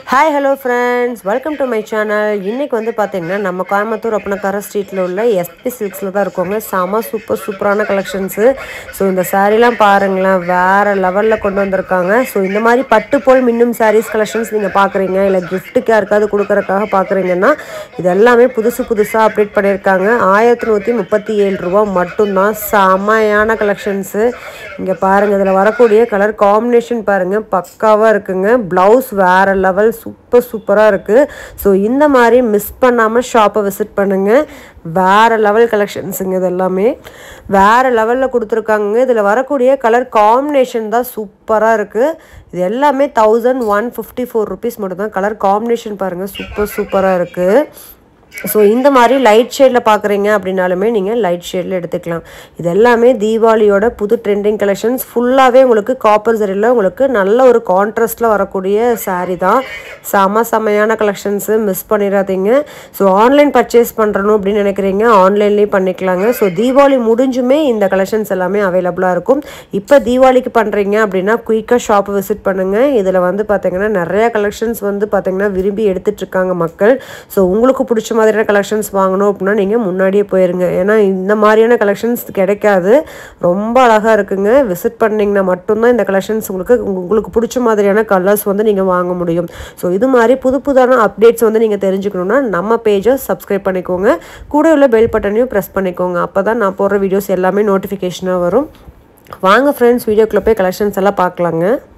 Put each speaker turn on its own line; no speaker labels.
hi hello friends welcome to my channel இன்றைக்கி வந்து பார்த்தீங்கன்னா நம்ம கோயம்புத்தூர் ஒப்பனக்கார ஸ்ட்ரீட்டில் உள்ள எஸ்பி சில்க்ஸில் தான் இருக்கோங்க செம சூப்பர் சூப்பரான கலெக்ஷன்ஸு ஸோ இந்த சாரீலாம் பாருங்களேன் வேறு லெவலில் கொண்டு வந்திருக்காங்க ஸோ இந்த மாதிரி பட்டு போல் மின்னும் சாரீஸ் கலெக்ஷன்ஸ் நீங்கள் பார்க்குறீங்க இல்லை கிஃப்ட்டுக்கு யாருக்காவது கொடுக்குறக்காக பார்க்குறீங்கன்னா இது எல்லாமே புதுசு புதுசாக அப்டேட் பண்ணியிருக்காங்க ஆயிரத்தி நூற்றி முப்பத்தி ஏழு ரூபா மட்டும்தான் செமையான கலெக்ஷன்ஸு இங்கே பாருங்கள் இதில் வரக்கூடிய கலர் காம்பினேஷன் பாருங்கள் பக்காவாக இருக்குங்க ப்ளவுஸ் வேறு லெவல் சூப்பர் சூப்பராக இருக்குது ஸோ இந்த மாதிரி மிஸ் பண்ணாமல் ஷாப்பை விசிட் பண்ணுங்கள் வேறு லெவல் கலெக்ஷன்ஸுங்க இது எல்லாமே வேறு லெவலில் கொடுத்துருக்காங்க இதில் வரக்கூடிய கலர் காம்பினேஷன் தான் சூப்பராக இருக்குது இது எல்லாமே thousand one fifty four rupees மட்டும்தான் கலர் காம்பினேஷன் பாருங்கள் சூப்பர் சூப்பராக இருக்குது ஸோ இந்த மாதிரி லைட் ஷேடில் பார்க்குறீங்க அப்படின்னாலுமே நீங்கள் லைட் ஷேடில் எடுத்துக்கலாம் இது எல்லாமே தீபாவளியோட புது ட்ரெண்டிங் கலெக்ஷன்ஸ் ஃபுல்லாகவே உங்களுக்கு காப்பர் சரியில் உங்களுக்கு நல்ல ஒரு கான்ட்ராஸ்டில் வரக்கூடிய saree தான் செம செமையான கலெக்ஷன்ஸு மிஸ் பண்ணிடாதீங்க ஸோ ஆன்லைன் பர்ச்சேஸ் பண்ணுறணும் அப்படின்னு நினைக்கிறீங்க ஆன்லைன்லேயும் பண்ணிக்கலாங்க ஸோ தீபாவளி முடிஞ்சுமே இந்த கலெக்ஷன்ஸ் எல்லாமே அவைலபிளாக இருக்கும் இப்போ தீபாவளிக்கு பண்ணுறீங்க அப்படின்னா குயிக்காக ஷாப்பை விசிட் பண்ணுங்கள் இதில் வந்து பார்த்தீங்கன்னா நிறைய கலெக்ஷன்ஸ் வந்து பார்த்தீங்கன்னா விரும்பி எடுத்துட்டு இருக்காங்க மக்கள் ஸோ உங்களுக்கு பிடிச்ச மாதிரியான கலெக்ஷன்ஸ் வாங்கணும் அப்படின்னா நீங்கள் முன்னாடியே போயிருங்க ஏன்னா இந்த மாதிரியான கலெக்ஷன்ஸ் கிடைக்காது ரொம்ப அழகாக இருக்குங்க விசிட் பண்ணிங்கன்னா மட்டும்தான் இந்த கலெக்ஷன்ஸ் உங்களுக்கு உங்களுக்கு பிடிச்ச மாதிரியான கலர்ஸ் வந்து நீங்கள் வாங்க முடியும் ஸோ இது மாதிரி புது புதான அப்டேட்ஸ் வந்து நீங்கள் தெரிஞ்சுக்கணுன்னா நம்ம பேஜை சப்ஸ்கிரைப் பண்ணிக்கோங்க கூட உள்ள பெல் பட்டனையும் ப்ரெஸ் பண்ணிக்கோங்க அப்போ தான் நான் போடுற வீடியோஸ் எல்லாமே நோட்டிஃபிகேஷனாக வரும் வாங்க ஃப்ரெண்ட்ஸ் வீடியோக்குள்ளே போய் கலெக்ஷன்ஸ் எல்லாம் பார்க்கலாங்க